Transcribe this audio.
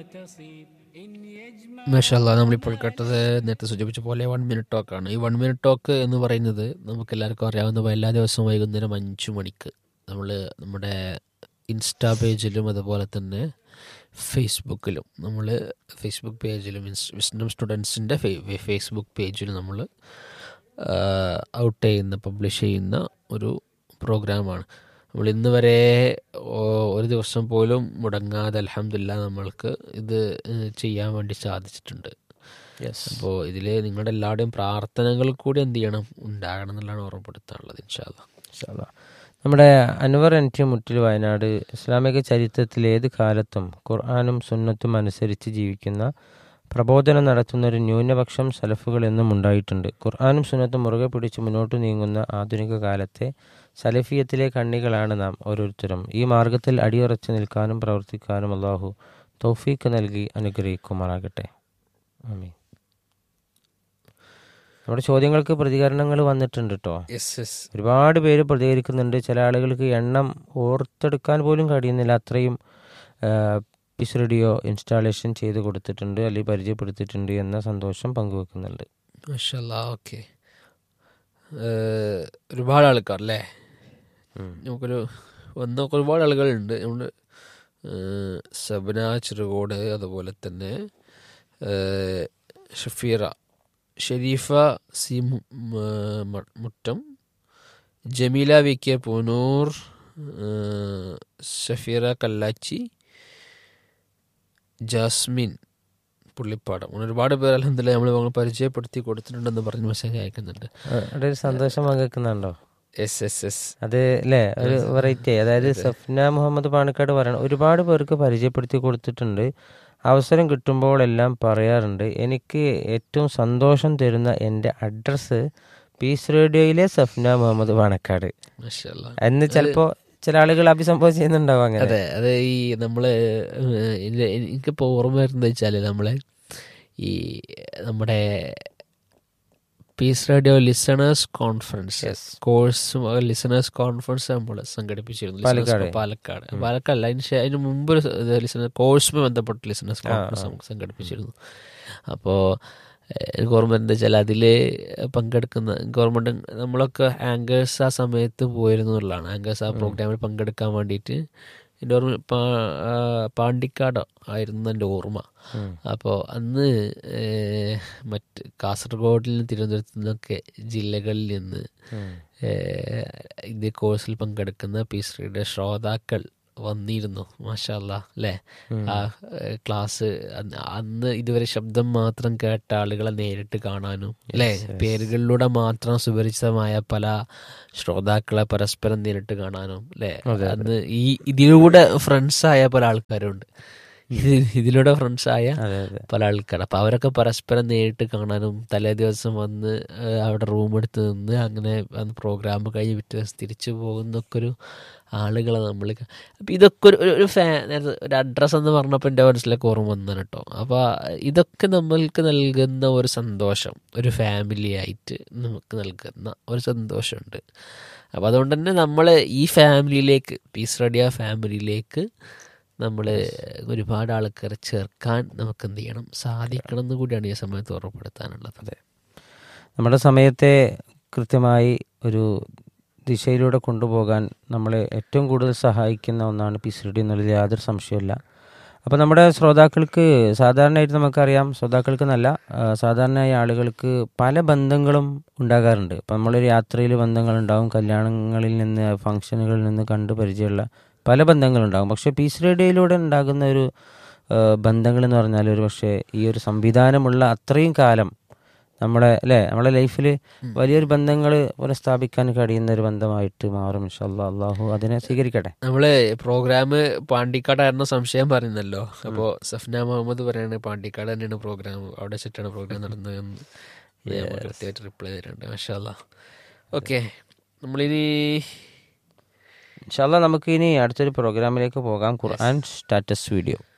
മാഷല്ല നമ്മളിപ്പോൾ കേട്ടത് നേരത്തെ സൂചിപ്പിച്ച പോലെ വൺ മിനിറ്റ് ടോക്കാണ് ഈ വൺ മിനിറ്റ് ടോക്ക് എന്ന് പറയുന്നത് നമുക്ക് എല്ലാവർക്കും അറിയാവുന്ന പോലെ എല്ലാ ദിവസവും വൈകുന്നേരം അഞ്ച് മണിക്ക് നമ്മൾ നമ്മുടെ ഇൻസ്റ്റാ പേജിലും അതുപോലെ തന്നെ ഫേസ്ബുക്കിലും നമ്മൾ ഫേസ്ബുക്ക് പേജിലും വിസ്ഡം സ്റ്റുഡൻസിൻ്റെ ഫേസ്ബുക്ക് പേജിലും നമ്മൾ ഔട്ട് ചെയ്യുന്ന പബ്ലിഷ് ചെയ്യുന്ന ഒരു പ്രോഗ്രാമാണ് നമ്മൾ ഇന്ന് വരെ ഓ- ഒരു ദിവസം പോലും മുടങ്ങാതെ അലഹമില്ല നമ്മൾക്ക് ഇത് ഏഹ്, ചെയ്യാൻ വേണ്ടി സാധിച്ചിട്ടുണ്ട് യെസ് അപ്പോൾ ഇതിൽ നിങ്ങളുടെ എല്ലാവരുടെയും പ്രാർത്ഥനകൾ കൂടി എന്ത് ചെയ്യണം ഉണ്ടാകണം എന്നുള്ളതാണ് ഓർമ്മപ്പെടുത്താനുള്ളത് ഇൻഷാല്ല ഇൻഷാല്ലാ. നമ്മുടെ അൻവർ എൻ ടി മുട്ടിൽ വയനാട് ഇസ്ലാമിക ചരിത്രത്തിൽ ഏത് കാലത്തും ഖുർആാനും സുന്നത്തും അനുസരിച്ച് ജീവിക്കുന്ന പ്രബോധനം നടത്തുന്ന ഒരു ന്യൂനപക്ഷം സലഫുകൾ എന്നും ഉണ്ടായിട്ടുണ്ട് ഖുർആാനും സുന്നത്തും മുറുകെ പിടിച്ച് മുന്നോട്ട് നീങ്ങുന്ന ആധുനിക കാലത്തെ സലഫിയത്തിലെ കണ്ണികളാണ് നാം ഓരോരുത്തരും ഈ മാർഗത്തിൽ അടിയുറച്ചു നിൽക്കാനും പ്രവർത്തിക്കാനും അള്ളാഹു തൗഫീക്ക് നൽകി അനുഗ്രഹിക്കുമാറാകട്ടെ ആമീൻ നമ്മുടെ ചോദ്യങ്ങൾക്ക് പ്രതികരണങ്ങൾ വന്നിട്ടുണ്ട് കേട്ടോ യെസ് യെസ് ഒരുപാട് പേര് പ്രതികരിക്കുന്നുണ്ട് ചില ആളുകൾക്ക് എണ്ണം ഓർത്തെടുക്കാൻ പോലും കഴിയുന്നില്ല അത്രയും പിസ് റേഡിയോ ഇൻസ്റ്റാളേഷൻ ചെയ്ത് കൊടുത്തിട്ടുണ്ട് അല്ലെങ്കിൽ പരിചയപ്പെടുത്തിയിട്ടുണ്ട് എന്ന സന്തോഷം പങ്കുവെക്കുന്നുണ്ട് മാഷല്ല ഓക്കെ ഒരുപാട് ആൾക്കാർ അല്ലേ ഉം. നമുക്കൊരു വന്ന ഒരുപാട് ആളുകളുണ്ട് നമ്മൾ സബന ചെറുകോട് അതുപോലെ തന്നെ ഏഹ്, ഷഫീറ ഷെരീഫ സി മു- മ- മ- മുറ്റം ജമീല വി കെ പൂനൂർ ഏഹ്, ഷഫീറ കല്ലാച്ചി ജാസ്മിൻ പുള്ളിപ്പാടം അങ്ങനെ ഒരുപാട് പേർ അലഹദില്ല നമ്മൾ പരിചയപ്പെടുത്തി കൊടുത്തിട്ടുണ്ടെന്ന് പറഞ്ഞ് മെസ്സേജ് അയക്കുന്നുണ്ട് ആ, അവിടെ ഒരു സന്തോഷം പങ്കുവെക്കുന്നുണ്ടോ എസ് എസ് എസ് അത് അല്ലേ ഒരു വെറൈറ്റി അതായത് സഫ്ന മുഹമ്മദ് പാണക്കാട് പറയണം ഒരുപാട് പേർക്ക് പരിചയപ്പെടുത്തി കൊടുത്തിട്ടുണ്ട് അവസരം കിട്ടുമ്പോഴെല്ലാം പറയാറുണ്ട് എനിക്ക് ഏറ്റവും സന്തോഷം തരുന്ന എൻ്റെ അഡ്രസ്സ് പീസ് റേഡിയോയിലെ സഫ്ന മുഹമ്മദ് പാണക്കാട് മാഷല്ല എന്ന് ചിലപ്പോ ചില ആളുകൾ അഭിസംബോധന ചെയ്യുന്നുണ്ടാവും അങ്ങനെ അതെ അത് ഈ നമ്മള് ഏഹ്, ഇത് എനിക്കിപ്പോൾ ഓർമ്മ വരുന്നത് വെച്ചാൽ നമ്മള് ഈ നമ്മുടെ peace radio listeners conference course listeners conference നമ്മൾ സംഘടിപ്പിച്ചിരുന്നു Listeners പാലക്കാട്? പാലക്കാട് പാലക്കാടല്ല അതിന് ശേ- അതിന് മുമ്പ് ഒരു ലിസണർ കോഴ്സുമായി ബന്ധപ്പെട്ട് ലിസണേഴ്സ് കോൺഫറൻസ് നമുക്ക് സംഘടിപ്പിച്ചിരുന്നു അപ്പോൾ എനിക്ക് ഓർമ്മ എന്താ വെച്ചാൽ അതിൽ പങ്കെടുക്കുന്ന ഗവൺമെൻറ് നമ്മളൊക്കെ ആങ്കേഴ്സ് ആ സമയത്ത് പോയിരുന്നു എന്നുള്ളതാണ് ആങ്കേഴ്സ് ആ പ്രോഗ്രാമിൽ പങ്കെടുക്കാൻ വേണ്ടിയിട്ട് എൻ്റെ ഓർമ്മ പാ- ആ, പാണ്ടിക്കാടോ ആയിരുന്നു എൻ്റെ ഓർമ്മ അപ്പോൾ അന്ന് ഏഹ്, മറ്റ് കാസർഗോഡിൽ നിന്ന് തിരുവനന്തപുരത്തു നിന്നൊക്കെ ജില്ലകളിൽ നിന്ന് ഏഹ്, ഇത് കോഴ്സിൽ പങ്കെടുക്കുന്ന പീസ് റീഡർ ശ്രോതാക്കൾ വന്നിരുന്നു മാഷല്ല അല്ലേ ആ ഏഹ്, ക്ലാസ് അന്ന് അന്ന് ഇതുവരെ ശബ്ദം മാത്രം കേട്ട ആളുകളെ നേരിട്ട് കാണാനും അല്ലേ പേരുകളിലൂടെ മാത്രം സുപരിചിതമായ പല ശ്രോതാക്കളെ പരസ്പരം നേരിട്ട് കാണാനും അല്ലേ അന്ന് ഈ ഇതിലൂടെ ഫ്രണ്ട്സ് ആയ പല ആൾക്കാരുണ്ട് ഇത് ഇതിലൂടെ ഫ്രണ്ട്സ് ആയ അതെ അതെ പല ആൾക്കാർ അപ്പോൾ അവരൊക്കെ പരസ്പരം നേരിട്ട് കാണാനും തലേ ദിവസം വന്ന് ഏഹ്, അവിടെ റൂം എടുത്ത് നിന്ന് അങ്ങനെ അന്ന് പ്രോഗ്രാം കഴിഞ്ഞ് പിറ്റേ ദിവസം തിരിച്ചു പോകുന്നൊക്കെ ഒരു ആളുകളെ നമ്മൾ അപ്പോൾ ഇതൊക്കെ ഒരു ഒരു- ഒരു ഫാ നേരത്തെ ഒരു അഡ്രസ്സ് എന്ന് പറഞ്ഞപ്പോൾ എൻ്റെ മനസ്സിലേക്ക് ഓർമ്മ വന്നതാണ് കേട്ടോ അപ്പോൾ ഇതൊക്കെ നമ്മൾക്ക് നൽകുന്ന ഒരു സന്തോഷം ഒരു ഫാമിലി ആയിട്ട് നമുക്ക് നൽകുന്ന ഒരു സന്തോഷമുണ്ട് അപ്പോൾ അതുകൊണ്ട് തന്നെ നമ്മൾ ഈ ഫാമിലിയിലേക്ക് പീസ് റെഡിയ ഫാമിലിയിലേക്ക് നമ്മൾ ഒരുപാട് ആൾക്കാരെ ചേർക്കാൻ നമുക്ക് എന്ത് ചെയ്യണം സാധിക്കണം എന്ന് കൂടിയാണ് ഈ സമയത്ത് ഓർമ്മപ്പെടുത്താനുള്ളത് അതെ നമ്മുടെ സമയത്തെ കൃത്യമായി ഒരു ദിശയിലൂടെ കൊണ്ടുപോകാൻ നമ്മളെ ഏറ്റവും കൂടുതൽ സഹായിക്കുന്ന ഒന്നാണ് പീസ് റെഡി എന്നുള്ളത് യാതൊരു സംശയമില്ല അപ്പോൾ നമ്മുടെ ശ്രോതാക്കൾക്ക് സാധാരണയായിട്ട് നമുക്കറിയാം ശ്രോതാക്കൾക്ക് നല്ല സാധാരണയായി ആളുകൾക്ക് പല ബന്ധങ്ങളും ഉണ്ടാകാറുണ്ട് അപ്പോൾ നമ്മളൊരു യാത്രയിൽ ബന്ധങ്ങളുണ്ടാവും കല്യാണങ്ങളിൽ നിന്ന് ഫംഗ്ഷനുകളിൽ നിന്ന് കണ്ട് പരിചയമുള്ള പല ബന്ധങ്ങളുണ്ടാകും പക്ഷേ പീസ് റേഡിയോയിലൂടെ ഉണ്ടാകുന്ന ഒരു ബന്ധങ്ങൾ എന്ന് പറഞ്ഞാൽ ഒരു പക്ഷേ ഈ ഒരു സംവിധാനമുള്ള അത്രയും കാലം നമ്മളെ അല്ലേ നമ്മളെ ലൈഫിൽ വലിയൊരു ബന്ധങ്ങൾ പുനഃസ്ഥാപിക്കാൻ കഴിയുന്ന ഒരു ബന്ധമായിട്ട് മാറും ഇൻഷാല്ലാ അള്ളാഹു അതിനെ സ്വീകരിക്കട്ടെ നമ്മള് പ്രോഗ്രാം പാണ്ടിക്കാടായിരുന്ന സംശയം പറയുന്നല്ലോ അപ്പോൾ സഫ്ന മുഹമ്മദ് പറയാണ് പാണ്ടിക്കാട് തന്നെയാണ് പ്രോഗ്രാം അവിടെ വെച്ചിട്ടാണ് പ്രോഗ്രാം നടന്നത് എന്ന് ഞാൻ കൃത്യമായിട്ട് റിപ്ലൈ തരുന്നുണ്ട് മാഷാല്ല ഓക്കെ നമ്മളിനി ഇൻഷാല്ലാ നമുക്ക് ഇനി അടുത്തൊരു പ്രോഗ്രാമിലേക്ക് പോകാം ഖുർആൻ സ്റ്റാറ്റസ് വീഡിയോ